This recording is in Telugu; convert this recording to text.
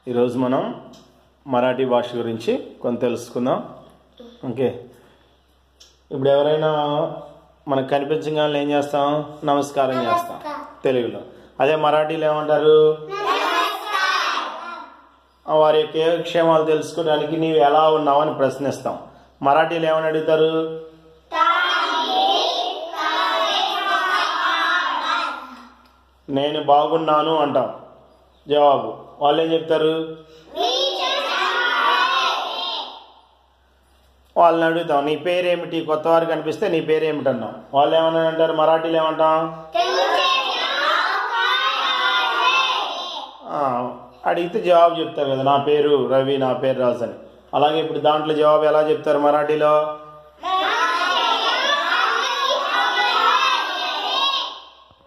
ఈరోజు మనం మరాఠీ భాష గురించి కొంత తెలుసుకుందాం ఓకే ఇప్పుడు ఎవరైనా మనకు కనిపించగానే ఏం చేస్తాం నమస్కారం చేస్తాం తెలుగులో అదే మరాఠీలో ఏమంటారు ఆ వారి యొక్క యోగక్షేమాలు తెలుసుకోవడానికి నీవు ఎలా ఉన్నావు అని ప్రశ్నిస్తాం మరాఠీలో ఏమని అడుగుతారు నేను బాగున్నాను అంటాం జవాబు వాళ్ళు ఏం చెప్తారు వాళ్ళని అడుగుతాం నీ పేరేమిటి కొత్త వారు కనిపిస్తే నీ పేరేమిటి అన్నాం వాళ్ళు ఏమన్నా అంటారు మరాఠీలో ఏమంటాం ఆ, అడిగితే జవాబు చెప్తారు కదా నా పేరు రవి నా పేరు రాజు అని అలాగే ఇప్పుడు దాంట్లో జవాబు ఎలా చెప్తారు మరాఠీలో